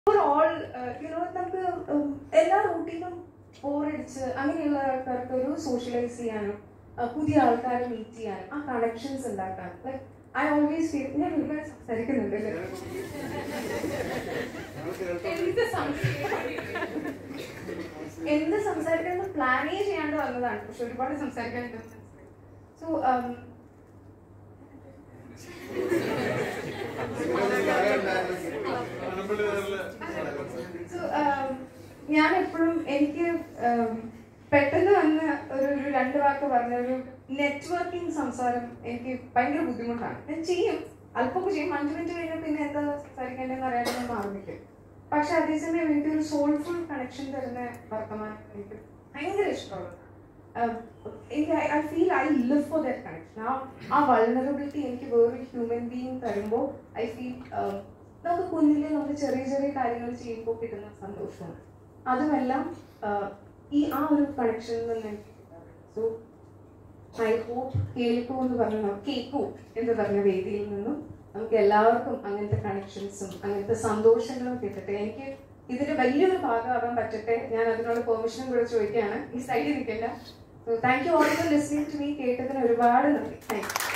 all you know നമുക്ക് ഉം, എല്ലാ റൂട്ടീനും ബോറടിച്ച് അങ്ങനെയുള്ള ആൾക്കാർക്ക് ഒരു സോഷ്യലൈസ് ചെയ്യാനും ആ, പുതിയ ആൾക്കാരെ മീറ്റ് ചെയ്യാനും ആ കണക്ഷൻസ് ഉണ്ടാക്കാൻ ലൈക്ക് ഐ ഓൾവേസ് ഫീൽ ഞാൻ ഒരുപാട് സംസാരിക്കുന്നുണ്ട് അല്ലേ എന്ത് സംസാരിക്കാൻ എന്ത് സംസാരിക്കണം പ്ലാനേ ചെയ്യാണ്ട് വന്നതാണ് പക്ഷെ ഒരുപാട് സംസാരിക്കാൻ സോ So, um, ഞാൻ എപ്പോഴും എനിക്ക് um, പെട്ടെന്ന് വന്ന ഒരു ഒരു രണ്ട് വാക്ക് പറഞ്ഞ ഒരു നെറ്റ്വർക്കിംഗ് സംസാരം എനിക്ക് ഭയങ്കര ബുദ്ധിമുട്ടാണ് ഞാൻ ചെയ്യും അല്പമൊക്കെ ചെയ്യും അഞ്ച് മിനിറ്റ് കഴിഞ്ഞാൽ പിന്നെ എന്താ സംസാരിക്കേണ്ടതെന്ന് അറിയാതെ ഞാൻ ആരംഭിക്കും പക്ഷെ അതേസമയം എനിക്ക് ഒരു സോൾഫുൾ കണക്ഷൻ തരുന്ന വർത്തമാനം എനിക്ക് ഭയങ്കര ഇഷ്ടമുള്ളതാണ് I feel I live for that connection ആ ആ വൾണറബിലിറ്റി എനിക്ക് വേറൊരു ഹ്യൂമൻ ബീങ് തരുമ്പോൾ ഐ ഫീൽ നമുക്ക് കുഞ്ഞിലെ നമുക്ക് ചെറിയ ചെറിയ കാര്യങ്ങൾ ചെയ്യുമ്പോൾ കിട്ടുന്ന സന്തോഷമാണ് അതുമെല്ലാം ആഹ്, ഈ ആ ഒരു കണക്ഷനിൽ നിന്ന് എനിക്ക് സോ ഐ ഹോപ്പ് കേൾക്കൂ എന്ന് പറഞ്ഞ കേൾക്കൂ എന്ന് പറഞ്ഞ വേദിയിൽ നിന്നും നമുക്ക് എല്ലാവർക്കും അങ്ങനത്തെ കണക്ഷൻസും അങ്ങനത്തെ സന്തോഷങ്ങളും കിട്ടട്ടെ എനിക്ക് ഇതിന്റെ വലിയൊരു ഭാഗമാകാൻ പറ്റട്ടെ ഞാൻ അതിനുള്ള പെർമിഷനും കൂടെ ചോദിക്കുകയാണ് ഈ സൈഡിൽ നിൽക്കില്ല thank you all for listening to me കേട്ടതിന് ഒരുപാട് നന്ദി താങ്ക് യു